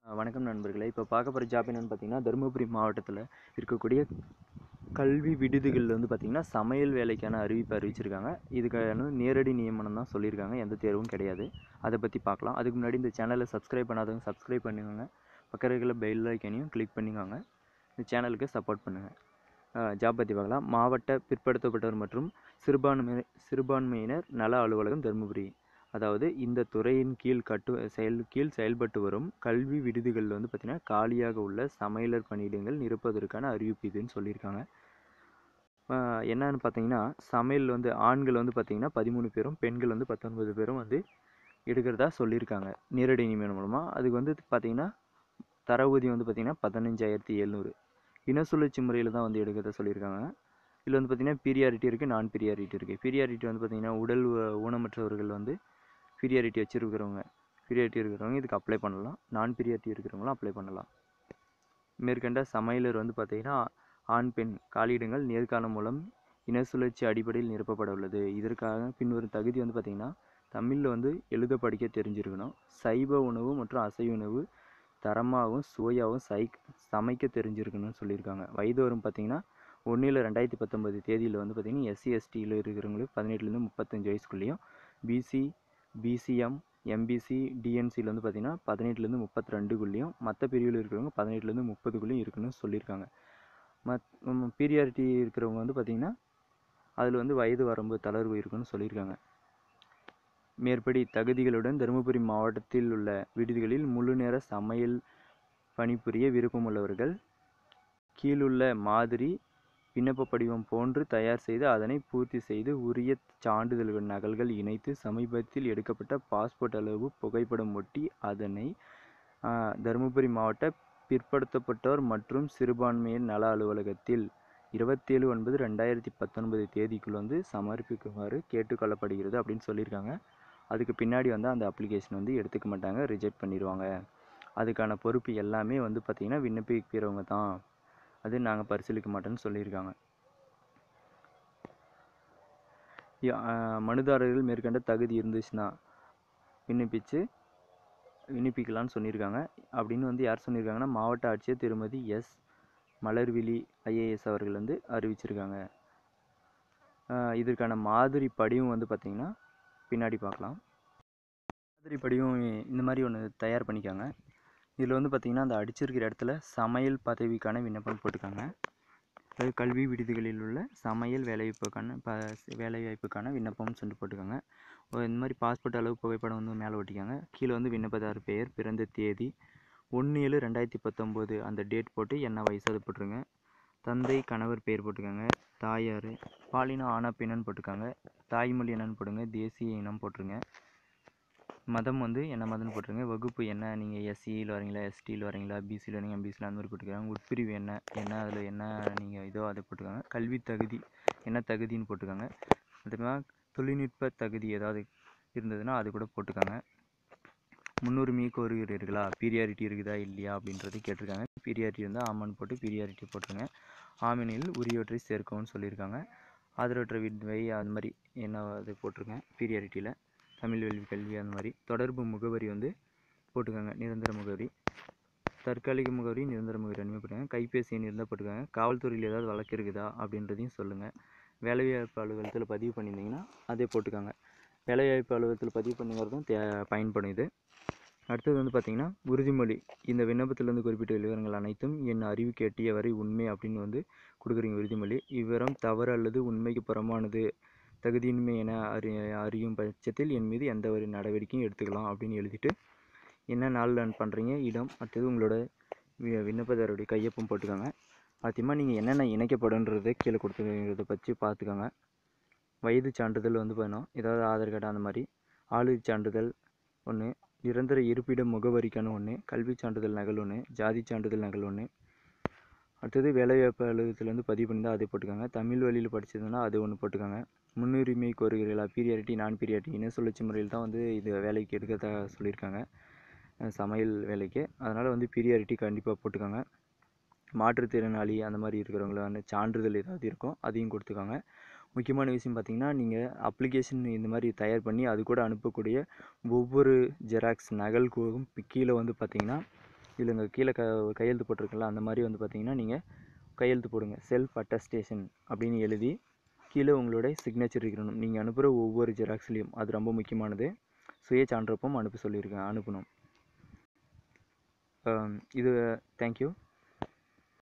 வணக்கம் நண்பர்களே இப்போ பார்க்க போகிற ஜாப் என்னென்னு பார்த்தீங்கன்னா தருமபுரி மாவட்டத்தில் இருக்கக்கூடிய கல்வி விடுதிகளில் வந்து பார்த்திங்கன்னா சமையல் வேலைக்கான அறிவிப்பு அறிவிச்சிருக்காங்க இதுக்கான நேரடி நியமனம் தான் சொல்லியிருக்காங்க எந்த தேர்வும் கிடையாது அதை பற்றி பார்க்கலாம் அதுக்கு முன்னாடி இந்த சேனலை சப்ஸ்கிரைப் பண்ணாதவங்க சப்ஸ்கிரைப் பண்ணிக்கோங்க பக்கத்தில் இருக்கிற பெல் ஐக்கனையும் கிளிக் பண்ணிக்கோங்க இந்த சேனலுக்கு சப்போர்ட் பண்ணுங்கள் ஜாப் பற்றி பார்க்கலாம் மாவட்ட பிற்படுத்தப்பட்டவர் மற்றும் சிறுபான்மை சிறுபான்மையினர் நல அலுவலகம் தருமபுரி அதாவது இந்த துறையின் கீழ் கட்டு செயல் கீழ் செயல்பட்டு வரும் கல்வி விடுதிகளில் வந்து பார்த்திங்கன்னா காலியாக உள்ள சமையலர் பணியிடங்கள் நிரப்புவதற்கான அறிவிப்பு இதுன்னு சொல்லியிருக்காங்க ஆஹ் என்னன்னு பார்த்தீங்கன்னா சமையல் வந்து ஆண்கள் வந்து பார்த்திங்கன்னா பதிமூணு பேரும் பெண்கள் வந்து பத்தொன்பது பேரும் வந்து எடுக்கிறதா சொல்லியிருக்காங்க நேரடி நியமனம் மூலமாக அதுக்கு வந்து பார்த்திங்கன்னா தர ஊதியம் வந்து பார்த்திங்கன்னா பதினஞ்சாயிரத்தி எழுநூறு இன சுழற்சி முறையில் தான் வந்து எடுக்கிறதா சொல்லியிருக்காங்க இதில் வந்து பார்த்திங்கன்னா பீரியாரிட்டி இருக்குது நான் பீரியாரிட்டி இருக்குது பீரியாரிட்டி வந்து பார்த்திங்கன்னா உடல் ஊ- ஊனமற்றவர்கள் வந்து பீரியாரிட்டி வச்சுருக்கிறவங்க பீரியாரிட்டி இருக்கிறவங்க இதுக்கு அப்ளை பண்ணலாம் நான் பீரியாரிட்டி இருக்கிறவங்களும் அப்ளை பண்ணலாம் மேற்கண்ட சமையலர் வந்து பார்த்திங்கன்னா ஆண் பெண் காலியிடங்கள் நேர்காணல் மூலம் இன சுழற்சி அடிப்படையில் நிரப்பப்பட உள்ளது இதற்காக பின்வரும் தகுதி வந்து பார்த்திங்கன்னா தமிழில் வந்து எழுத படிக்க தெரிஞ்சிருக்கணும் சைவ உணவு மற்றும் அசைவ உணவு தரமாகவும் சுவையாகவும் சை சமைக்க தெரிஞ்சிருக்கணும்னு சொல்லியிருக்காங்க வயது வரும் பார்த்திங்கன்னா ஒன்றில் ரெண்டாயிரத்தி பத்தொம்பது தேதியில் வந்து பார்த்திங்கன்னா எஸ்சி எஸ்டியில் இருக்கிறவங்களுக்கு பதினெட்டுலேருந்து முப்பத்தஞ்சு வயசுக்குள்ளேயும் பிசி பிசிஎம் எம்பிசி டிஎன்சியில் வந்து பார்த்திங்கன்னா பதினெட்டுலேருந்து முப்பத்தி ரெண்டுக்குள்ளேயும் மற்ற பிரிவில் இருக்கிறவங்க பதினெட்டுலேருந்து முப்பதுக்குள்ளேயும் இருக்குன்னு சொல்லியிருக்காங்க மத் பீரியாரிட்டி இருக்கிறவங்க வந்து பார்த்திங்கன்னா அதில் வந்து வயது வரம்பு தளர்வு இருக்குன்னு சொல்லியிருக்காங்க மேற்படி தகுதிகளுடன் தருமபுரி மாவட்டத்தில் உள்ள விடுதிகளில் முழுநேர சமையல் பணிபுரிய விருப்பமுள்ளவர்கள் கீழுள்ள மாதிரி விண்ணப்ப படிவம் போன்று தயார் செய்து அதனை பூர்த்தி செய்து உரிய சான்றிதழ்கள் நகல்கள் இணைத்து சமீபத்தில் எடுக்கப்பட்ட பாஸ்போர்ட் அளவு புகைப்படம் ஒட்டி அதனை ஆ, தருமபுரி மாவட்ட பிற்படுத்தப்பட்டோர் மற்றும் சிறுபான்மையினர் நல அலுவலகத்தில் இருபத்தேழு ஒன்பது ரெண்டாயிரத்தி பத்தொன்பது தேதிக்குள் வந்து சமர்ப்பிக்குமாறு கேட்டுக்கொள்ளப்படுகிறது அப்படின்னு சொல்லியிருக்காங்க அதுக்கு பின்னாடி வந்து அந்த அப்ளிகேஷன் வந்து எடுத்துக்க மாட்டாங்க ரிஜெக்ட் பண்ணிடுவாங்க அதுக்கான பொறுப்பு எல்லாமே வந்து பார்த்திங்கன்னா விண்ணப்பிக்கிறவங்க தான் அது நாங்கள் பரிசீலிக்க மாட்டோம்னு சொல்லியிருக்காங்க யா- ஆஹ் மனுதாரர்கள் மேற்கண்ட தகுதி இருந்துச்சுன்னா விண்ணப்பிச்சு விண்ணப்பிக்கலாம்னு சொல்லியிருக்காங்க அப்படின்னு வந்து யார் சொல்லியிருக்காங்கன்னா மாவட்ட ஆட்சியர் திருமதி எஸ் மலர்விழி ஐஏஎஸ் அவர்கள் வந்து அறிவிச்சிருக்காங்க ஆஹ் இதற்கான மாதிரி படிவம் வந்து பார்த்திங்கன்னா பின்னாடி பார்க்கலாம் மாதிரி படிவம் இந்த மாதிரி ஒன்று தயார் பண்ணிக்காங்க இதில் வந்து பார்த்திங்கன்னா அந்த அடிச்சிருக்கிற இடத்துல சமையல் பதவிக்கான விண்ணப்பம் போட்டுக்காங்க அதாவது கல்வி விடுதிகளில் உள்ள சமையல் வேலைவாய்ப்புக்கான ப வேலைவாய்ப்புக்கான விண்ணப்பம்னு சொல்லிட்டு போட்டுக்காங்க ஒரு இந்த மாதிரி பாஸ்போர்ட் அளவு புகைப்படம் வந்து மேலே ஒட்டிக்காங்க கீழே வந்து விண்ணப்பதாரர் பெயர் பிறந்த தேதி ஒன்று ஏழு ரெண்டாயிரத்தி பத்தொம்போது அந்த டேட் போட்டு என்ன வயசு அதை போட்டுருங்க தந்தை கணவர் பெயர் போட்டுக்கோங்க தாயார் பாலினம் ஆனா பெண்ணு போட்டுக்காங்க தாய்மொழி என்னன்னு போடுங்க தேசிய இனம் போட்டுருங்க மதம் வந்து என்ன மதம்னு போட்டுருங்க வகுப்பு என்ன நீங்கள் எஸ்சியில் வரீங்களா எஸ்டியில் வரீங்களா பிசியில் வரீங்க எம்பிசியில் அந்த மாதிரி போட்டுக்காங்க உட்பிரிவு என்ன என்ன அதில் என்ன நீங்கள் இதோ அதை போட்டுக்காங்க கல்வி தகுதி என்ன தகுதின்னு போட்டுக்காங்க அதுமா தொழில்நுட்ப தகுதி ஏதாவது இருந்ததுன்னா அது கூட போட்டுக்காங்க முன்னுரிமை கோருகிறீர்களா பீரியாரிட்டி இருக்குதா இல்லையா அப்படின்றது கேட்டிருக்காங்க பீரியாரிட்டி இருந்தால் ஆமான்னு போட்டு பீரியாரிட்டி போட்டுருங்க ஆமினில் உரியவற்றை சேர்க்கவும் சொல்லியிருக்காங்க ஆதரவற்ற வித்வை அந்த மாதிரி என்ன அது போட்டிருங்க பீரியாரிட்டியில் தமிழ் வழி கல்வி அந்த மாதிரி தொடர்பு முகவரி வந்து போட்டுக்கோங்க நிரந்தர முகவரி தற்காலிக முகவரி நிரந்தர முகவரி ரெண்டுமே போட்டுக்கோங்க கைபேசி எண் இருந்தால் போட்டுக்கோங்க காவல்துறையில் ஏதாவது வழக்கு இருக்குதா அப்படின்றதையும் சொல்லுங்கள் வேலைவாய்ப்பு அலுவலகத்தில் பதிவு பண்ணியிருந்தீங்கன்னா அதே போட்டுக்கோங்க வேலைவாய்ப்பு அலுவலகத்தில் பதிவு பண்ணுங்கிறதும் தே பயன்படும் இது அடுத்தது வந்து பார்த்திங்கன்னா உறுதிமொழி இந்த விண்ணப்பத்திலிருந்து குறிப்பிட்ட விவரங்கள் அனைத்தும் என் அறிவு கேட்டிய வரை உண்மை அப்படின்னு வந்து கொடுக்குறீங்க உறுதிமொழி இவ்விவரம் தவறு அல்லது உண்மைக்கு புறமானது தகுதியின்மை என அறி அறியும் பட்சத்தில் என் மீது எந்த ஒரு நடவடிக்கையும் எடுத்துக்கலாம் அப்படின்னு எழுதிட்டு என்ன நாளில் பண்ணுறீங்க இடம் அடுத்தது உங்களோட வி- விண்ணப்பதாரருடைய கையொப்பம் போட்டுக்கோங்க பாத்தியமாக நீங்கள் என்னென்ன இணைக்கப்படுன்றதை கீழே கொடுத்துருக்கிறத பற்றி பார்த்துக்கோங்க வயது சான்றிதழ் வந்து வேணும் ஏதாவது ஆதார் கார்டு அந்த மாதிரி ஆளுநர் சான்றிதழ் ஒன்று நிரந்தர இருப்பிட முகவரிக்கான ஒன்று கல்வி சான்றிதழ் நகல் ஒன்று ஜாதி சான்றிதழ் நகல் ஒன்று அடுத்தது வேலைவாய்ப்பு அலுவலகத்தில் வந்து பதிவு பண்ணியிருந்தால் அதை போட்டுக்கோங்க தமிழ் வழியில் படிச்சதுன்னா அது ஒன்று போட்டுக்கோங்க முன்னுரிமை கோருகிறீர்களா பீரியாரிட்டி நான் பீரியாரிட்டி இன சுழற்சி முறையில் தான் வந்து இது வேலைக்கு எடுக்கிறதா சொல்லியிருக்காங்க அஹ் சமையல் வேலைக்கு அதனால் வந்து பீரியாரிட்டி கண்டிப்பாக போட்டுக்கோங்க மாற்றுத்திறனாளி அந்த மாதிரி இருக்கிறவங்கள வந்து சான்றிதழ் ஏதாவது இருக்கும் அதையும் கொடுத்துக்கோங்க முக்கியமான விஷயம் பார்த்தீங்கன்னா நீங்கள் அப்ளிகேஷன் இந்த மாதிரி தயார் பண்ணி அது கூட அனுப்பக்கூடிய ஒவ்வொரு ஜெராக்ஸ் நகலுக்கும் கீழே வந்து பார்த்தீங்கன்னா இதில் இங்கே கீழே க கையெழுத்து போட்டிருக்குல்ல அந்த மாதிரி வந்து பார்த்தீங்கன்னா நீங்கள் கையெழுத்து போடுங்க செல்ஃப் அட்டஸ்டேஷன் அப்படின்னு எழுதி கீழே உங்களுடைய சிக்னேச்சர் இருக்கணும் நீங்கள் அனுப்புகிற ஒவ்வொரு ஜெராக்ஸ்லேயும் அது ரொம்ப முக்கியமானது சுய சான்றப்பம் அனுப்ப சொல்லியிருக்கேன் அனுப்பணும் ஆம், இது தேங்க்யூ